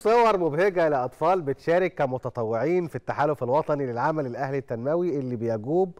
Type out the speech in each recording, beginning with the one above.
صور مبهجة لأطفال بتشارك كمتطوعين في التحالف الوطني للعمل الأهلي التنموي اللي بيجوب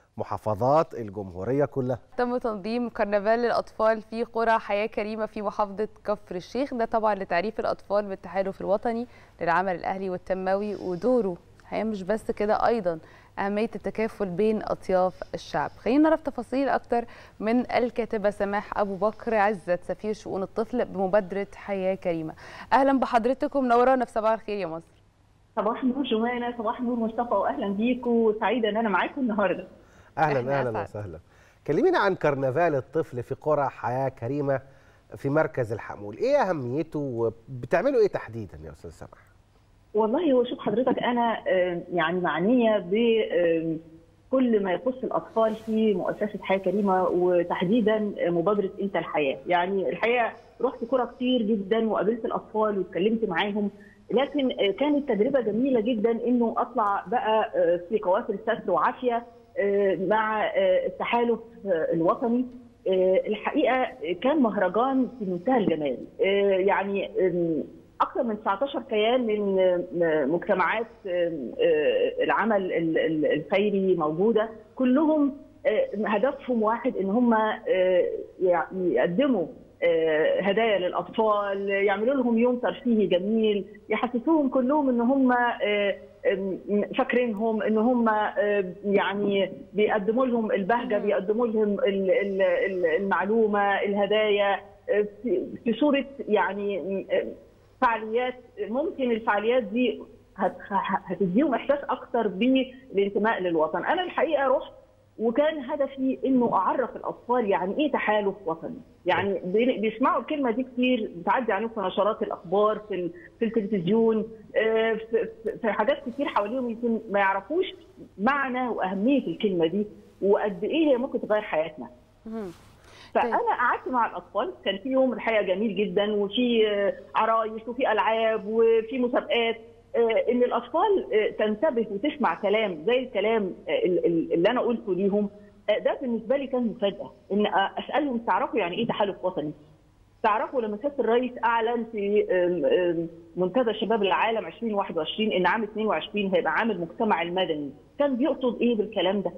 محافظات الجمهورية كلها تم تنظيم كرنفال للأطفال في قرى حياة كريمة في محافظة كفر الشيخ ده طبعا لتعريف الأطفال بالتحالف الوطني للعمل الأهلي والتنموي ودوره هي مش بس كده أيضا أهمية التكافل بين أطياف الشعب خلينا نعرف تفاصيل أكتر من الكاتبة سماح أبو بكر عزت سفير شؤون الطفل بمبادرة حياة كريمة أهلا بحضرتك ومنورانا في صباح الخير يا مصر صباح النور جوانا صباح النور مصطفى واهلا بيكم سعيده ان انا معاكم النهارده أهلا إحنا أهلا أسعد. وسهلا كلمينا عن كرنفال الطفل في قرى حياة كريمة في مركز الحمول إيه أهميته وبتعملوا إيه تحديدا يا أستاذ سماح؟ والله هو شوف حضرتك انا آه، يعني معنيه ب آه، كل ما يخص الاطفال في مؤسسه حياه كريمه وتحديدا مبادره انت الحياه، يعني الحقيقه رحت كرة كتير جدا وقابلت الاطفال واتكلمت معاهم لكن آه، كانت تجربه جميله جدا انه اطلع بقى آه، في قوافل ستر وعافيه آه، مع آه، التحالف آه، الوطني آه، الحقيقه كان مهرجان في منتهى الجمال آه، يعني آم، اكثر من 19 كيان من آه، مجتمعات آه، آه، العمل ال- ال- الخيري موجوده كلهم آه، هدفهم واحد ان هم آه، يع- يقدموا آه، هدايا للاطفال يعملوا لهم يوم ترفيهي جميل يحسسوهم كلهم ان هم آه، آم، فاكرينهم ان هم آه، يعني بيقدموا لهم البهجه بيقدموا لهم ال- ال- ال- المعلومه الهدايا آه، في- في صوره يعني آه، فعاليات ممكن الفعاليات دي هت- هتديهم احساس اكتر بالانتماء للوطن انا الحقيقه رحت وكان هدفي انه اعرف الاطفال يعني ايه تحالف وطني يعني بي- بيسمعوا الكلمه دي كتير بتعدي عليهم في نشرات الاخبار في ال- في التلفزيون آه، في في- في حاجات كتير حواليهم يمكن ما يعرفوش معنى واهميه الكلمه دي وقد ايه هي ممكن تغير حياتنا مهم. فانا قعدت مع الاطفال كان في يوم الحقيقه جميل جدا وفي آه، عرايس وفي العاب وفي مسابقات آه، ان الاطفال آه، تنتبه وتسمع كلام زي الكلام آه، ال- ال- اللي انا قلته ليهم آه، ده بالنسبه لي كان مفاجاه ان آه، اسالهم تعرفوا يعني ايه تحالف وطني؟ تعرفوا لما سياده الرئيس اعلن في آم، آم، منتدى شباب العالم 2021 ان عام 22 هيبقى عام المجتمع المدني، كان بيقصد ايه بالكلام ده؟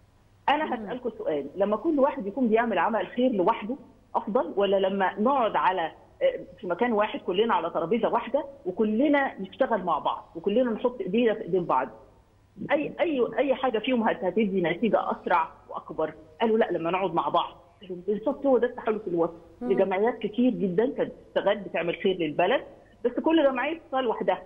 انا هسالكم سؤال لما كل واحد يكون بيعمل عمل خير لوحده افضل ولا لما نقعد على آه، في مكان واحد كلنا على ترابيزه واحده وكلنا نشتغل مع بعض وكلنا نحط ايدينا في ايدين بعض اي اي اي حاجه فيهم هت- هتدي نتيجه اسرع واكبر قالوا لا لما نقعد مع بعض قالوا بالظبط هو ده التحالف الوطني لجمعيات كتير جدا كانت بتشتغل بتعمل خير للبلد بس كل جمعيه تشتغل لوحدها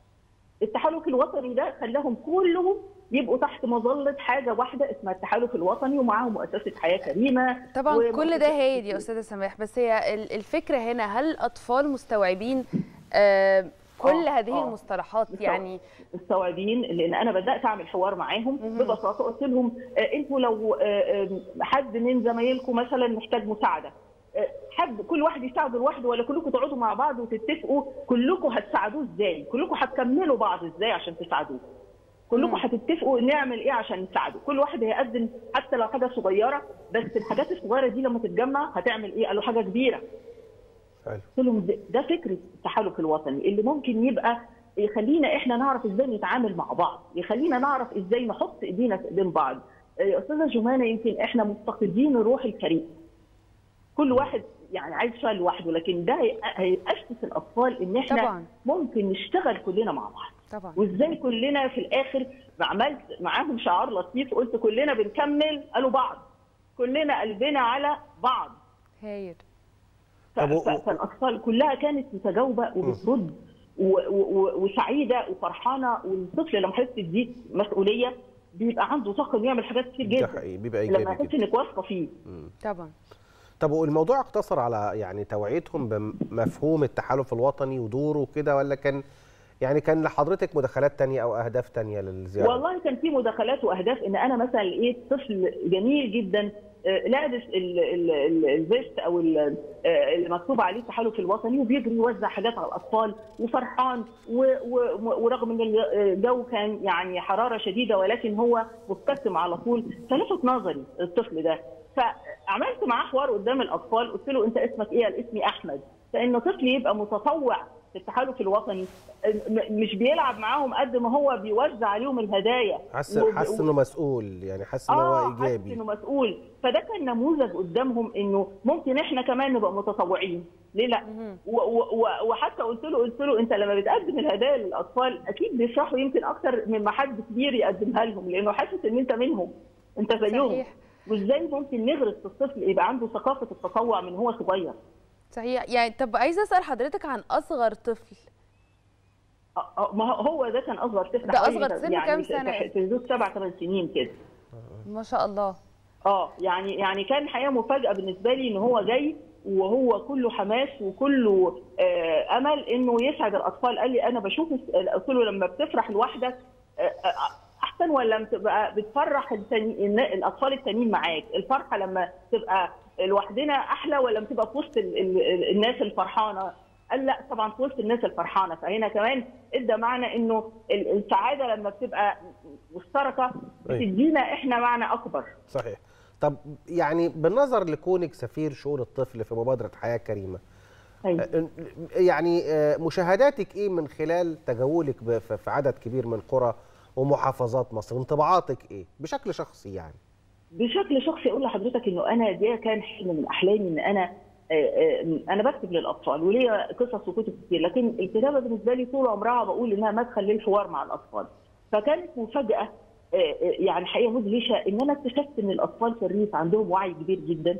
التحالف الوطني ده خلاهم كلهم يبقوا تحت مظله حاجه واحده اسمها التحالف الوطني ومعاهم مؤسسه حياه كريمه طبعا ومؤسسة كل ده هايل يا كتير. استاذه سماح بس هي ال- الفكره هنا هل الاطفال مستوعبين آه، كل آه، هذه آه. المصطلحات مستوعب. يعني مستوعبين لان انا بدات اعمل حوار معاهم ببساطه قلت لهم آه، انتوا لو آه، آه، حد من زمايلكم مثلا محتاج مساعده آه، حد كل واحد يساعده لوحده ولا كلكم تقعدوا مع بعض وتتفقوا كلكم هتساعدوه ازاي كلكم هتكملوا بعض ازاي عشان تساعدوه كلكم مم. هتتفقوا نعمل ايه عشان نساعده كل واحد هيقدم حتى لو حاجه صغيره بس الحاجات الصغيره دي لما تتجمع هتعمل ايه قالوا حاجه كبيره حلو قلت لهم ده- ده فكره التحالف الوطني اللي ممكن يبقى يخلينا احنا نعرف ازاي نتعامل مع بعض، يخلينا نعرف ازاي نحط ايدينا في ايدين بعض. يا استاذه جمانه يمكن احنا مفتقدين روح الفريق. كل واحد يعني عايز يشتغل لوحده لكن ده هي- هيأسس الاطفال ان احنا طبعا ممكن نشتغل كلنا مع بعض. طبعا وازاي كلنا في الاخر عملت معاهم شعار لطيف قلت كلنا بنكمل قالوا بعض. كلنا قلبنا على بعض. هايل ف- طب و- ف- فالاطفال كلها كانت متجاوبه وبترد و- و- وسعيده وفرحانه والطفل لما حس دي مسؤوليه بيبقى عنده طاقه إنه يعمل حاجات كتير ده جدا حقيقي بيبقى لما إيجابي يحس جدا انك واثقه فيه مم. طبعا طب والموضوع اقتصر على يعني توعيتهم بمفهوم التحالف الوطني ودوره وكده ولا كان يعني كان لحضرتك مداخلات تانية أو أهداف تانية للزيارة؟ والله كان في مداخلات واهداف ان انا مثلا لقيت طفل جميل جدا آه، لابس ال- ال- ال- الفيست او ال- آه، اللي مكتوب عليه التحالف الوطني وبيجري يوزع حاجات على الاطفال وفرحان و- و- ورغم ان الجو كان يعني حراره شديده ولكن هو مبتسم على طول فلفت نظري الطفل ده فعملت معاه حوار قدام الاطفال قلت له انت اسمك ايه؟ قال اسمي احمد فان طفل يبقى متطوع في التحالف الوطني م- مش بيلعب معاهم قد ما هو بيوزع عليهم الهدايا حس وب- حس انه مسؤول يعني حس ان هو اه حاسس ايجابي انه مسؤول فده كان نموذج قدامهم انه ممكن احنا كمان نبقى متطوعين ليه لا و- و- و- وحتى قلت له قلت له انت لما بتقدم الهدايا للاطفال اكيد بيفرحوا يمكن اكتر مما حد كبير يقدمها لهم لانه حاسس ان انت منهم انت زيهم صحيح. وازاي ممكن نغرس في الطفل يبقى عنده ثقافه التطوع من هو صغير صحيح يعني طب عايزه اسال حضرتك عن اصغر طفل آه، آه، ما هو- هو ده كان اصغر طفل ده حوالي أصغر سن يعني كام في- سنة؟ في- في حدود سبع ثمان سنين كده ما شاء الله اه يعني يعني كان حقيقه مفاجاه بالنسبه لي ان هو جاي وهو كله حماس وكله آه امل انه يسعد الاطفال قال لي انا بشوف قلت له لما بتفرح لوحدك آه آه، احسن ولا لما تبقى بتفرح التاني النا- الاطفال التانيين معاك الفرحه لما تبقى لوحدنا احلى ولا لما تبقى في وسط ال- ال- الناس الفرحانه قال لا طبعا في وسط الناس الفرحانه فهنا كمان ادى معنى انه ال- السعاده لما بتبقى مشتركه أيوة. بتدينا احنا معنى اكبر صحيح طب يعني بالنظر لكونك سفير شؤون الطفل في مبادره حياه كريمه أيوة. يعني آه، مشاهداتك ايه من خلال تجولك ب- في في عدد كبير من قرى ومحافظات مصر انطباعاتك ايه بشكل شخصي يعني بشكل شخصي اقول لحضرتك انه انا ده كان حلم من احلامي ان انا آه، آه، انا بكتب للاطفال وليا قصص وكتب كتير لكن الكتابه بالنسبه لي طول عمرها بقول انها مدخل للحوار مع الاطفال فكانت مفاجاه آه، آه، يعني حقيقه مدهشه ان انا اكتشفت ان الاطفال في الريف عندهم وعي كبير جدا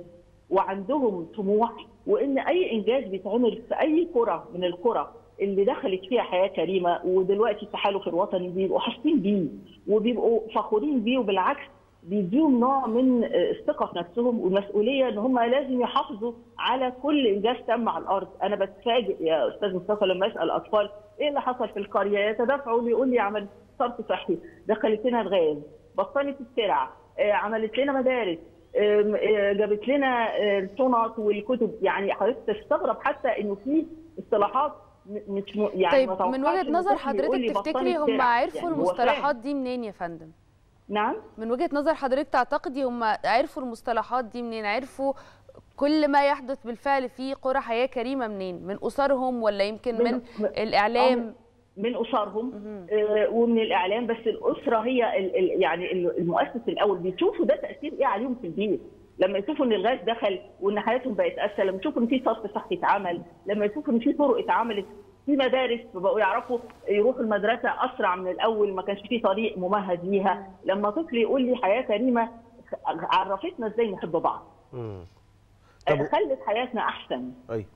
وعندهم طموح وان اي انجاز بيتعمل في اي قرى من القرى اللي دخلت فيها حياه كريمه ودلوقتي التحالف الوطني بيبقوا حاسين بيه وبيبقوا فخورين بيه وبالعكس بيديهم نوع من الثقه في نفسهم والمسؤوليه ان هم لازم يحافظوا على كل انجاز تم على الارض، انا بتفاجئ يا استاذ مصطفى لما اسال اطفال ايه اللي حصل في القريه؟ يتدافعوا يقول لي عملت صرف صحي، دخلت لنا الغاز، بطلت السرعه، آه، عملت لنا مدارس، آم، آه، جابت لنا آه، الشنط والكتب، يعني حضرتك تستغرب حتى انه في اصطلاحات م- مش م- يعني طيب ما توقعش من وجهه إن نظر طفل يقول لي حضرتك بطلت تفتكري هم سرعة. عرفوا يعني هو المصطلحات فاهم. دي منين يا فندم نعم من وجهه نظر حضرتك تعتقدي هم عرفوا المصطلحات دي منين عرفوا كل ما يحدث بالفعل في قرى حياه كريمه منين من اسرهم ولا يمكن من من- الاعلام من اسرهم آه، ومن الاعلام بس الاسره هي ال- ال- يعني ال- المؤسس الاول بيشوفوا ده تاثير ايه عليهم في البيت لما يشوفوا ان الغاز دخل وان حياتهم بقت اسهل لما يشوفوا ان في صرف صحي اتعمل لما يشوفوا ان في طرق اتعملت في مدارس بقوا يعرفوا يروحوا المدرسه اسرع من الاول ما كانش في طريق ممهد ليها لما طفل يقول لي حياه كريمه عرفتنا ازاي نحب بعض مم. طب و- خلت حياتنا احسن ايوه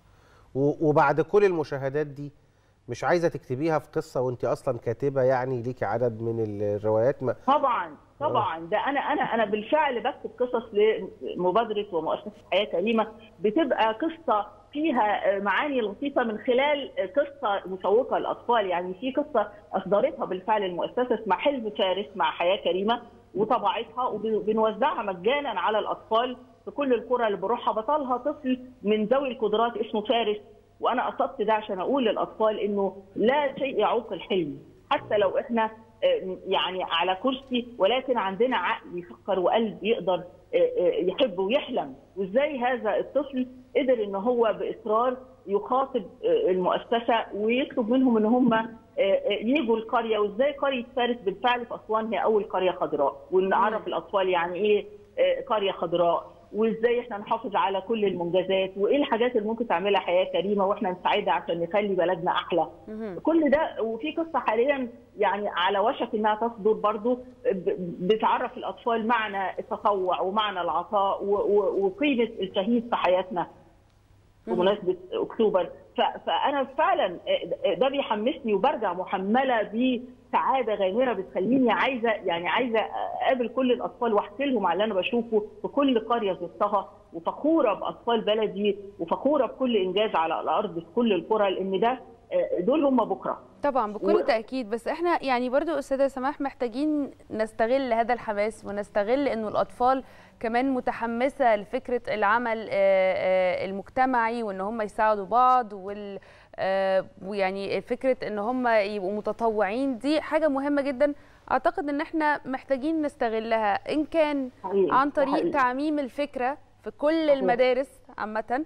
و- وبعد كل المشاهدات دي مش عايزه تكتبيها في قصه وانت اصلا كاتبه يعني ليكي عدد من الروايات ما طبعا طبعا ده انا انا انا بالفعل بكتب قصص لمبادره ومؤسسه حياه كريمه بتبقى قصه فيها معاني لطيفه من خلال قصه مشوقه للاطفال يعني في قصه اصدرتها بالفعل المؤسسه اسمها حلم فارس مع حياه كريمه وطبعتها وبنوزعها مجانا على الاطفال في كل القرى اللي بروحها بطلها طفل من ذوي القدرات اسمه فارس وانا قصدت ده عشان اقول للاطفال انه لا شيء يعوق الحلم حتى لو احنا آه، يعني على كرسي ولكن عندنا عقل يفكر وقلب يقدر آه، آه، يحب ويحلم وازاي هذا الطفل قدر ان هو باصرار يخاطب آه، المؤسسه ويطلب منهم ان هم آه، آه، يجوا القريه وازاي قريه فارس بالفعل في اسوان هي اول قريه خضراء ونعرف الاطفال يعني ايه آه، قريه خضراء وازاي احنا نحافظ على كل المنجزات وايه الحاجات اللي ممكن تعملها حياه كريمه واحنا نساعدها عشان نخلي بلدنا احلى مهم. كل ده وفي قصه حاليا يعني على وشك انها تصدر برضو ب- بتعرف الاطفال معنى التطوع ومعنى العطاء و- و- وقيمه الشهيد في حياتنا بمناسبه اكتوبر ف- فانا فعلا ده بيحمسني وبرجع محمله بسعاده غامره بتخليني عايزه يعني عايزه اقابل كل الاطفال واحكي لهم على اللي انا بشوفه في كل قريه زرتها وفخوره باطفال بلدي وفخوره بكل انجاز على الارض في كل القرى لان ده دول هم بكره طبعا بكل و- تاكيد بس احنا يعني برضو استاذه سماح محتاجين نستغل هذا الحماس ونستغل انه الاطفال كمان متحمسه لفكره العمل آه، آه، المجتمعي وان هم يساعدوا بعض وال آه، ويعني فكره ان هم يبقوا متطوعين دي حاجه مهمه جدا اعتقد ان احنا محتاجين نستغلها ان كان حقيقي، عن ده طريق حقيقي. تعميم الفكره في كل صحيح. المدارس عامه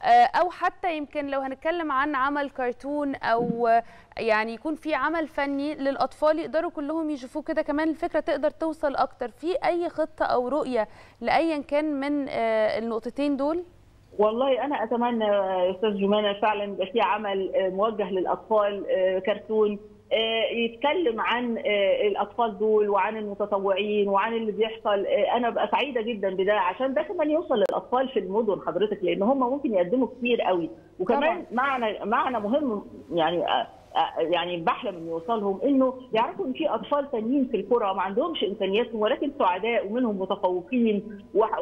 او حتى يمكن لو هنتكلم عن عمل كرتون او يعني يكون في عمل فني للاطفال يقدروا كلهم يشوفوه كده كمان الفكره تقدر توصل اكتر في اي خطه او رؤيه لايا كان من النقطتين دول والله انا اتمنى يا استاذ جمانه فعلا يبقى في عمل موجه للاطفال كرتون يتكلم عن الاطفال دول وعن المتطوعين وعن اللي بيحصل انا ببقى سعيده جدا بده عشان ده كمان يوصل للاطفال في المدن حضرتك لان هم ممكن يقدموا كتير قوي وكمان معنى معنى مهم يعني يعني بحلم ان يوصلهم انه يعرفوا ان في اطفال تانيين في القرى ما عندهمش امكانياتهم ولكن سعداء ومنهم متفوقين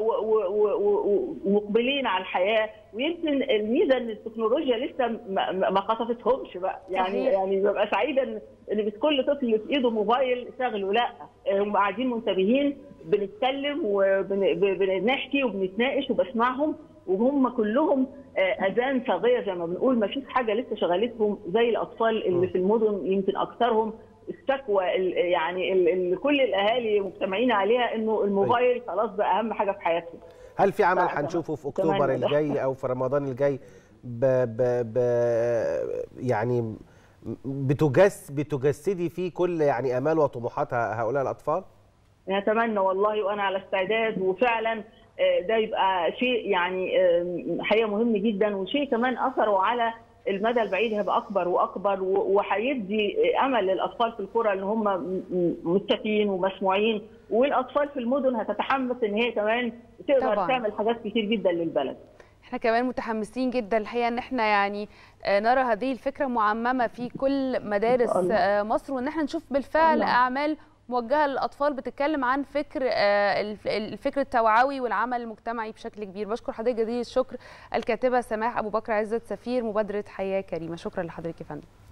ومقبلين على الحياه ويمكن الميزه ان التكنولوجيا لسه ما خطفتهمش بقى يعني صحيح. يعني ببقى سعيده ان ان مش كل طفل في ايده موبايل شغله لا هم قاعدين منتبهين بنتكلم وبنحكي وبنتناقش وبسمعهم وهم كلهم اذان صاغيه زي ما بنقول ما فيش حاجه لسه شغلتهم زي الاطفال اللي في المدن يمكن اكثرهم الشكوى يعني اللي كل الاهالي مجتمعين عليها انه الموبايل خلاص بقى اهم حاجه في حياتهم هل في عمل هنشوفه في اكتوبر الجاي او في رمضان الجاي ب ب ب يعني بتجس بتجسدي فيه كل يعني امال وطموحات هؤلاء الاطفال؟ نتمنى والله وانا على استعداد وفعلا ده يبقى شيء يعني حقيقه مهم جدا وشيء كمان اثره على المدى البعيد هيبقى اكبر واكبر وهيدي امل للاطفال في القرى ان هم متفقين ومسموعين والاطفال في المدن هتتحمس ان هي كمان تقدر طبعا. تعمل حاجات كتير جدا للبلد. احنا كمان متحمسين جدا الحقيقه ان احنا يعني نرى هذه الفكره معممه في كل مدارس مصر وان احنا نشوف بالفعل الله. اعمال موجهه للاطفال بتتكلم عن فكر الفكر التوعوي والعمل المجتمعي بشكل كبير بشكر حضرتك جزيل الشكر الكاتبه سماح ابو بكر عزت سفير مبادره حياه كريمه شكرا لحضرتك يا فندم